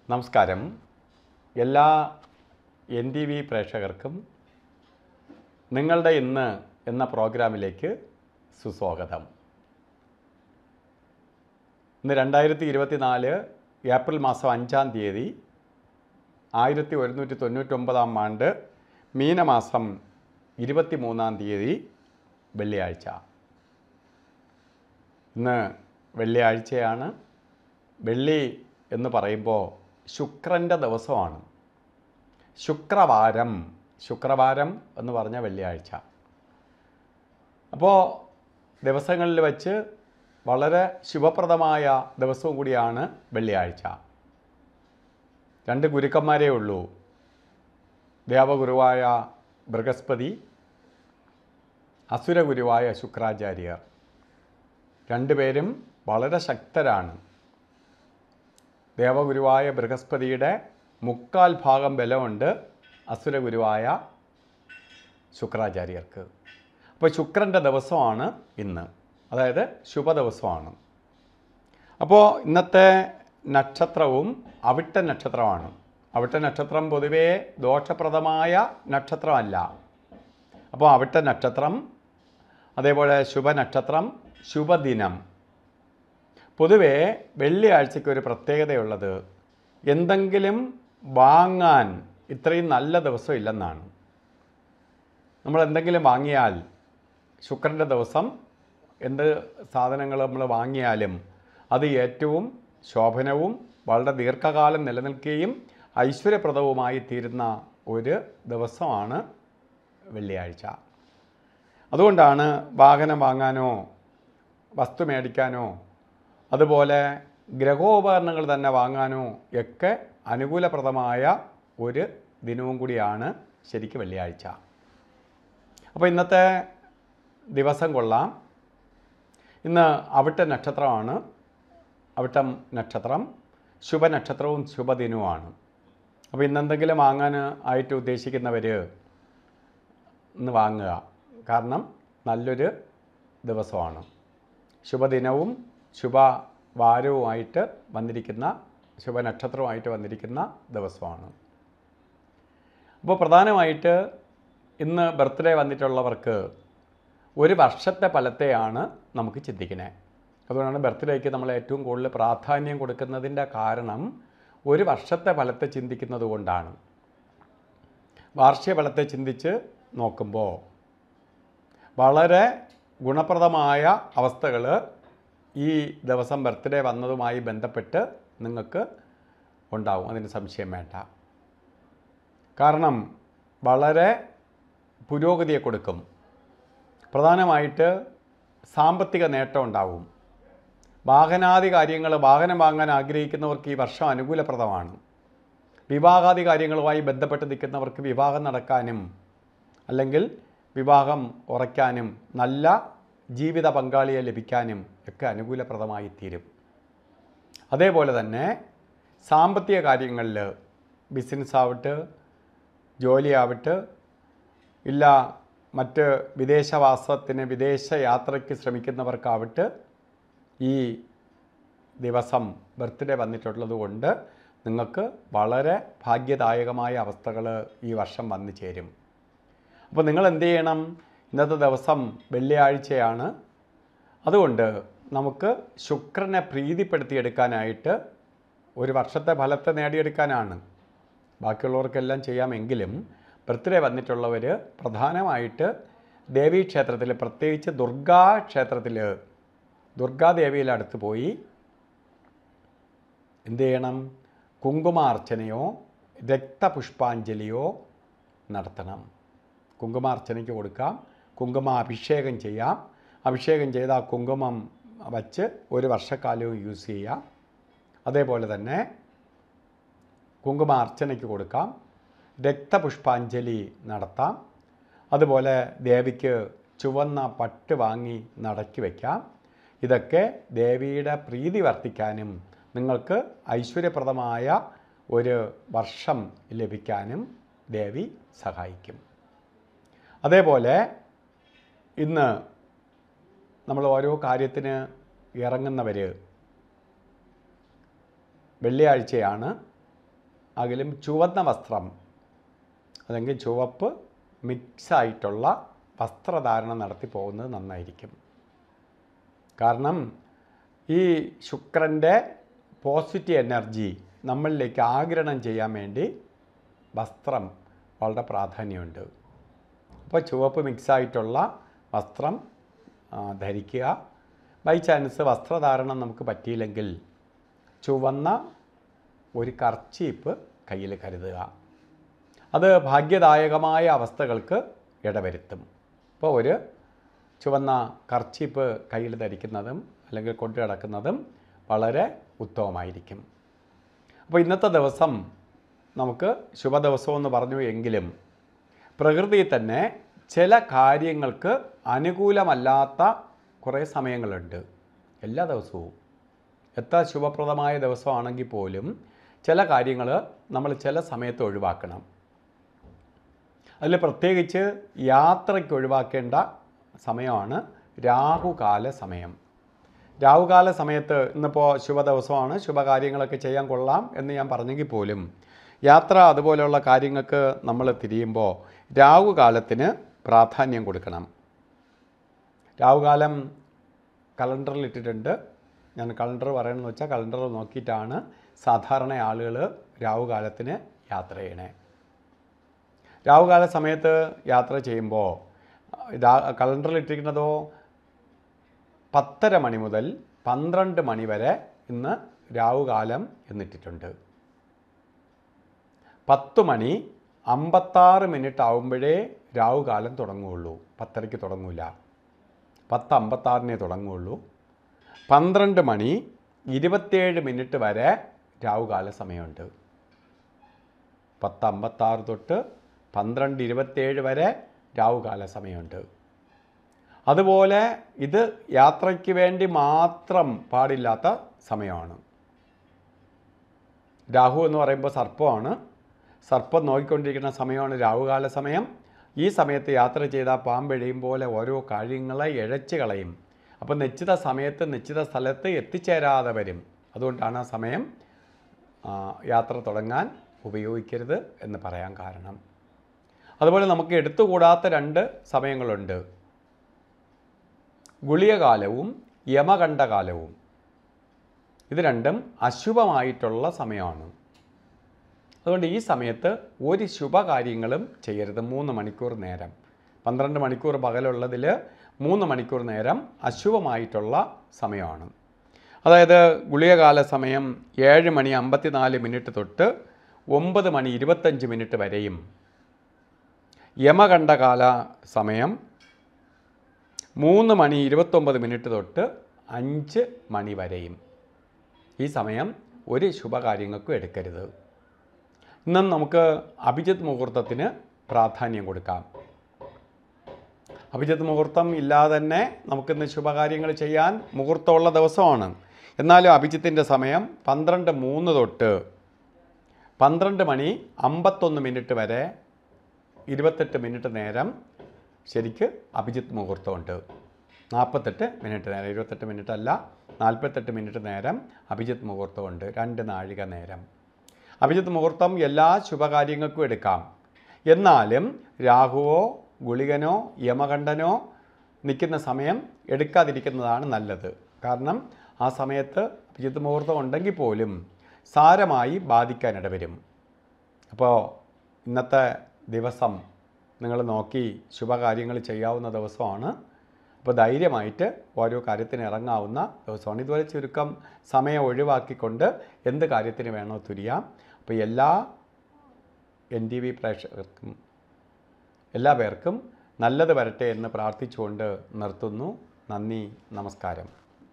നമസ്കാരം എല്ലാ N T V പ്രേക്ഷകർക്കും നിങ്ങളുടെ ഇന്ന് എന്ന പ്രോഗ്രാമിലേക്ക് സുസ്വാഗതം ഇന്ന് രണ്ടായിരത്തി ഇരുപത്തി നാല് ഏപ്രിൽ മാസം അഞ്ചാം തീയതി ആയിരത്തി ഒരുന്നൂറ്റി തൊണ്ണൂറ്റൊമ്പതാം ആണ്ട് മീനമാസം ഇരുപത്തി മൂന്നാം തീയതി വെള്ളിയാഴ്ച ഇന്ന് വെള്ളിയാഴ്ചയാണ് വെള്ളി എന്ന് പറയുമ്പോൾ ശുക്രൻ്റെ ദിവസമാണ് ശുക്രവാരം ശുക്രവാരം എന്ന് പറഞ്ഞ വെള്ളിയാഴ്ച അപ്പോൾ ദിവസങ്ങളിൽ വെച്ച് വളരെ ശുഭപ്രദമായ ദിവസവും കൂടിയാണ് വെള്ളിയാഴ്ച രണ്ട് ഗുരുക്കന്മാരേ ഉള്ളൂ ദേവഗുരുവായ ബൃഹസ്പതി അസുരഗുരുവായ ശുക്രാചാര്യർ രണ്ടുപേരും വളരെ ശക്തരാണ് ദേവഗുരുവായ ബൃഹസ്പതിയുടെ മുക്കാൽ ഭാഗം ബലമുണ്ട് അസുരഗുരുവായ ശുക്രാചാര്യർക്ക് അപ്പോൾ ശുക്രൻ്റെ ദിവസമാണ് ഇന്ന് അതായത് ശുഭദിവസമാണ് അപ്പോൾ ഇന്നത്തെ നക്ഷത്രവും അവിട്ട നക്ഷത്രമാണ് അവിട്ട നക്ഷത്രം പൊതുവേ ദോഷപ്രദമായ നക്ഷത്രമല്ല അപ്പോൾ അവിട്ട നക്ഷത്രം അതേപോലെ ശുഭനക്ഷത്രം ശുഭദിനം പൊതുവേ വെള്ളിയാഴ്ചയ്ക്ക് ഒരു പ്രത്യേകതയുള്ളത് എന്തെങ്കിലും വാങ്ങാൻ ഇത്രയും നല്ല ദിവസം ഇല്ലെന്നാണ് നമ്മൾ എന്തെങ്കിലും വാങ്ങിയാൽ ശുക്രൻ്റെ ദിവസം എന്ത് സാധനങ്ങൾ നമ്മൾ വാങ്ങിയാലും അത് ഏറ്റവും ശോഭനവും വളരെ ദീർഘകാലം നിലനിൽക്കുകയും ഐശ്വര്യപ്രദവുമായി തീരുന്ന ഒരു ദിവസമാണ് വെള്ളിയാഴ്ച അതുകൊണ്ടാണ് വാഹനം വാങ്ങാനോ വസ്തു മേടിക്കാനോ അതുപോലെ ഗ്രഹോപകരണങ്ങൾ തന്നെ വാങ്ങാനോ ഒക്കെ അനുകൂലപ്രദമായ ഒരു ദിനവും കൂടിയാണ് ശരിക്കും വെള്ളിയാഴ്ച അപ്പോൾ ഇന്നത്തെ ദിവസം കൊള്ളാം ഇന്ന് അവിട്ട നക്ഷത്രമാണ് അവിട്ടം നക്ഷത്രം ശുഭനക്ഷത്രവും ശുഭദിനവുമാണ് അപ്പോൾ ഇന്നെന്തെങ്കിലും വാങ്ങാൻ ആയിട്ട് ഉദ്ദേശിക്കുന്നവർ ഇന്ന് വാങ്ങുക കാരണം നല്ലൊരു ദിവസമാണ് ശുഭദിനവും ശുഭവാരവുമായിട്ട് വന്നിരിക്കുന്ന ശുഭനക്ഷത്രവുമായിട്ട് വന്നിരിക്കുന്ന ദിവസമാണ് അപ്പോൾ പ്രധാനമായിട്ട് ഇന്ന് ബർത്ത്ഡേ വന്നിട്ടുള്ളവർക്ക് ഒരു വർഷത്തെ ഫലത്തെയാണ് നമുക്ക് ചിന്തിക്കുന്നത് അതുകൊണ്ടാണ് ബർത്ത്ഡേക്ക് നമ്മൾ ഏറ്റവും കൂടുതൽ പ്രാധാന്യം കൊടുക്കുന്നതിൻ്റെ കാരണം ഒരു വർഷത്തെ ഫലത്തെ ചിന്തിക്കുന്നത് കൊണ്ടാണ് വാർഷിക ഫലത്തെ ചിന്തിച്ച് നോക്കുമ്പോൾ വളരെ ഗുണപ്രദമായ അവസ്ഥകൾ ഈ ദിവസം ബർത്ത്ഡേ വന്നതുമായി ബന്ധപ്പെട്ട് നിങ്ങൾക്ക് ഉണ്ടാവും അതിന് സംശയം വേണ്ട കാരണം വളരെ പുരോഗതിയെ കൊടുക്കും പ്രധാനമായിട്ട് സാമ്പത്തിക നേട്ടം ഉണ്ടാവും വാഹനാദി കാര്യങ്ങൾ വാഹനം വാങ്ങാൻ ആഗ്രഹിക്കുന്നവർക്ക് ഈ വർഷം അനുകൂലപ്രദമാണ് വിവാഹാദി കാര്യങ്ങളുമായി ബന്ധപ്പെട്ട് നിൽക്കുന്നവർക്ക് വിവാഹം നടക്കാനും അല്ലെങ്കിൽ വിവാഹം ഉറയ്ക്കാനും നല്ല ജീവിത പങ്കാളിയെ ലഭിക്കാനും ഒക്കെ അനുകൂലപ്രദമായി തീരും അതേപോലെ തന്നെ സാമ്പത്തിക കാര്യങ്ങളിൽ ബിസിനസ് ആവട്ടെ ജോലിയാവട്ടെ ഇല്ല മറ്റ് വിദേശവാസത്തിന് വിദേശ യാത്രയ്ക്ക് ശ്രമിക്കുന്നവർക്കാവട്ടെ ഈ ദിവസം ബർത്ത്ഡേ വന്നിട്ടുള്ളത് കൊണ്ട് നിങ്ങൾക്ക് വളരെ ഭാഗ്യദായകമായ അവസ്ഥകൾ ഈ വർഷം വന്നു ചേരും അപ്പോൾ നിങ്ങൾ എന്ത് ചെയ്യണം ഇന്നത്തെ ദിവസം വെള്ളിയാഴ്ചയാണ് അതുകൊണ്ട് നമുക്ക് ശുക്രനെ പ്രീതിപ്പെടുത്തിയെടുക്കാനായിട്ട് ഒരു വർഷത്തെ ഫലത്തെ നേടിയെടുക്കാനാണ് ബാക്കിയുള്ളവർക്കെല്ലാം ചെയ്യാമെങ്കിലും ബർത്ത്ഡേ വന്നിട്ടുള്ളവർ പ്രധാനമായിട്ട് ദേവീക്ഷേത്രത്തിൽ പ്രത്യേകിച്ച് ദുർഗാ ക്ഷേത്രത്തിൽ ദുർഗാദേവിയുടെ അടുത്ത് പോയി എന്ത് ചെയ്യണം കുങ്കുമാർച്ചനയോ രക്തപുഷ്പാഞ്ജലിയോ നടത്തണം കുങ്കുമാർച്ചനയ്ക്ക് കൊടുക്കാം കുങ്കുമ അഭിഷേകം ചെയ്യാം അഭിഷേകം ചെയ്ത ആ കുങ്കുമം വച്ച് ഒരു വർഷക്കാലവും യൂസ് ചെയ്യാം അതേപോലെ തന്നെ കുങ്കുമാർച്ചനയ്ക്ക് കൊടുക്കാം രക്തപുഷ്പാഞ്ജലി നടത്താം അതുപോലെ ദേവിക്ക് ചുവന്ന പട്ട് വാങ്ങി നടക്കി വയ്ക്കാം ഇതൊക്കെ ദേവിയുടെ പ്രീതി വർദ്ധിക്കാനും നിങ്ങൾക്ക് ഐശ്വര്യപ്രദമായ ഒരു വർഷം ലഭിക്കാനും ദേവി സഹായിക്കും അതേപോലെ ഇന്ന് നമ്മൾ ഓരോ കാര്യത്തിന് ഇറങ്ങുന്നവർ വെള്ളിയാഴ്ചയാണ് അകലും ചുവന്ന വസ്ത്രം അല്ലെങ്കിൽ ചുവപ്പ് മിക്സായിട്ടുള്ള വസ്ത്രധാരണം നടത്തി പോകുന്നത് നന്നായിരിക്കും കാരണം ഈ ശുക്രൻ്റെ പോസിറ്റീവ് എനർജി നമ്മളിലേക്ക് ആഗിരണം ചെയ്യാൻ വേണ്ടി വസ്ത്രം വളരെ പ്രാധാന്യമുണ്ട് അപ്പോൾ ചുവപ്പ് മിക്സായിട്ടുള്ള വസ്ത്രം ആ, ധരിക്കുക ബൈ ചാൻസ് വസ്ത്രധാരണം നമുക്ക് പറ്റിയില്ലെങ്കിൽ ചുവന്ന ഒരു കർച്ചീപ്പ് കയ്യിൽ കരുതുക അത് ഭാഗ്യദായകമായ അവസ്ഥകൾക്ക് ഇടവരുത്തും ഇപ്പോൾ ഒരു ചുവന്ന കർച്ചീപ്പ് കയ്യിൽ ധരിക്കുന്നതും അല്ലെങ്കിൽ കൊണ്ടു നടക്കുന്നതും വളരെ ഉത്തമമായിരിക്കും അപ്പോൾ ഇന്നത്തെ ദിവസം നമുക്ക് ശുഭദിവസം എന്ന് പറഞ്ഞു എങ്കിലും പ്രകൃതിയിൽ തന്നെ ചില കാര്യങ്ങൾക്ക് അനുകൂലമല്ലാത്ത കുറേ സമയങ്ങളുണ്ട് എല്ലാ ദിവസവും എത്ര ശുഭപ്രദമായ ദിവസമാണെങ്കിൽ പോലും ചില കാര്യങ്ങൾ നമ്മൾ ചില സമയത്ത് ഒഴിവാക്കണം അതിൽ പ്രത്യേകിച്ച് യാത്രയ്ക്ക് ഒഴിവാക്കേണ്ട സമയമാണ് രാഹുകാല സമയം രാഹുകാല സമയത്ത് ഇന്നിപ്പോൾ ശുഭദിവസമാണ് ശുഭകാര്യങ്ങളൊക്കെ ചെയ്യാൻ കൊള്ളാം എന്ന് ഞാൻ പറഞ്ഞെങ്കിൽ പോലും യാത്ര അതുപോലെയുള്ള കാര്യങ്ങൾക്ക് നമ്മൾ തിരിയുമ്പോൾ രാഹുകാലത്തിന് പ്രാധാന്യം കൊടുക്കണം രാഹുകാലം കലണ്ടറിൽ ഇട്ടിട്ടുണ്ട് ഞാൻ കലണ്ടർ പറയണമെന്ന് വെച്ചാൽ കലണ്ടർ നോക്കിയിട്ടാണ് സാധാരണ ആളുകൾ രാഹുകാലത്തിന് യാത്ര ചെയ്യണേ രാഹുകാല സമയത്ത് യാത്ര ചെയ്യുമ്പോൾ രാ- കലണ്ടറിൽ ഇട്ടിരിക്കുന്നതോ പത്തര മണി മുതൽ പന്ത്രണ്ട് മണി വരെ ഇന്ന് രാഹുകാലം എന്നിട്ടിട്ടുണ്ട് പത്ത് മണി അമ്പത്താറ് മിനിറ്റ് ആകുമ്പോഴേ രാഹുകാലം തുടങ്ങുകയുള്ളൂ പത്തരയ്ക്ക് തുടങ്ങൂല പത്ത് അമ്പത്താറിനേ തുടങ്ങുകയുള്ളൂ പന്ത്രണ്ട് മണി ഇരുപത്തേഴ് മിനിറ്റ് വരെ രാഹുകാല സമയമുണ്ട് പത്ത് അമ്പത്താറ് തൊട്ട് പന്ത്രണ്ട് ഇരുപത്തേഴ് വരെ രാഹുകാല സമയമുണ്ട് അതുപോലെ ഇത് യാത്രയ്ക്ക് വേണ്ടി മാത്രം പാടില്ലാത്ത സമയമാണ് രാഹു എന്ന് പറയുമ്പോൾ സർപ്പമാണ് സർപ്പം നോക്കിക്കൊണ്ടിരിക്കുന്ന സമയമാണ് രാഹുകാല സമയം ഈ സമയത്ത് യാത്ര ചെയ്താൽ പാമ്പെഴിയും പോലെ ഓരോ കാര്യങ്ങളെ ഇഴച്ച് കളയും അപ്പോൾ നിശ്ചിത സമയത്ത് നിശ്ചിത സ്ഥലത്ത് എത്തിച്ചേരാതെ വരും അതുകൊണ്ടാണ് ആ സമയം ആ, യാത്ര തുടങ്ങാൻ ഉപയോഗിക്കരുത് എന്ന് പറയാൻ കാരണം അതുപോലെ നമുക്ക് എടുത്തുകൂടാത്ത രണ്ട് സമയങ്ങളുണ്ട് ഗുളികകാലവും യമകണ്ഠകാലവും ഇത് രണ്ടും അശുഭമായിട്ടുള്ള സമയമാണ് അതുകൊണ്ട് ഈ സമയത്ത് ഒരു ശുഭകാര്യങ്ങളും ചെയ്യരുത് മൂന്ന് മണിക്കൂർ നേരം പന്ത്രണ്ട് മണിക്കൂർ പകലുള്ളതിൽ മൂന്ന് മണിക്കൂർ നേരം അശുഭമായിട്ടുള്ള സമയമാണ് അതായത് ഗുളികകാല സമയം ഏഴ് മണി അമ്പത്തിനാല് മിനിറ്റ് തൊട്ട് ഒമ്പത് മണി ഇരുപത്തഞ്ച് മിനിറ്റ് വരെയും യമകണ്ഠകാല സമയം മൂന്ന് മണി ഇരുപത്തൊമ്പത് മിനിറ്റ് തൊട്ട് അഞ്ച് മണി വരെയും ഈ സമയം ഒരു ശുഭകാര്യങ്ങൾക്കും എടുക്കരുത് ഇന്നും നമുക്ക് അഭിജിത്ത് മുഹൂർത്തത്തിന് പ്രാധാന്യം കൊടുക്കാം അഭിജിത്ത് മുഹൂർത്തം ഇല്ലാതെ തന്നെ നമുക്കിന്ന് ശുഭകാര്യങ്ങൾ ചെയ്യാൻ മുഹൂർത്തമുള്ള ദിവസമാണ് എന്നാലും അഭിജിത്തിൻ്റെ സമയം പന്ത്രണ്ട് മൂന്ന് തൊട്ട് പന്ത്രണ്ട് മണി അമ്പത്തൊന്ന് മിനിറ്റ് വരെ ഇരുപത്തെട്ട് മിനിറ്റ് നേരം ശരിക്ക് അഭിജിത്ത് മുഹൂർത്തമുണ്ട് നാൽപ്പത്തെട്ട് മിനിറ്റ് നേരം ഇരുപത്തെട്ട് മിനിറ്റ് അല്ല നാൽപ്പത്തെട്ട് മിനിറ്റ് നേരം അഭിജിത്ത് മുഹൂർത്തമുണ്ട് രണ്ട് നാഴിക നേരം അഭിജിത്ത് മുഹൂർത്തം എല്ലാ ശുഭകാര്യങ്ങൾക്കും എടുക്കാം എന്നാലും രാഹുവോ ഗുളികനോ യമകണ്ഠനോ നിൽക്കുന്ന സമയം എടുക്കാതിരിക്കുന്നതാണ് നല്ലത് കാരണം ആ സമയത്ത് അഭിജിത്ത് മുഹൂർത്തം ഉണ്ടെങ്കിൽ പോലും സാരമായി ബാധിക്കാനിടവരും അപ്പോൾ ഇന്നത്തെ ദിവസം നിങ്ങൾ നോക്കി ശുഭകാര്യങ്ങൾ ചെയ്യാവുന്ന ദിവസമാണ് അപ്പോൾ ധൈര്യമായിട്ട് ഓരോ കാര്യത്തിന് ഇറങ്ങാവുന്ന ദിവസമാണ് ഇതുപോലെ ചുരുക്കം സമയം ഒഴിവാക്കിക്കൊണ്ട് എന്ത് കാര്യത്തിന് വേണോ തുരിയാം അപ്പോൾ എല്ലാ എൻ ടി വി പ്രേക്ഷകർക്കും എല്ലാ പേർക്കും നല്ലത് വരട്ടെ എന്ന് പ്രാർത്ഥിച്ചുകൊണ്ട് നിർത്തുന്നു നന്ദി നമസ്കാരം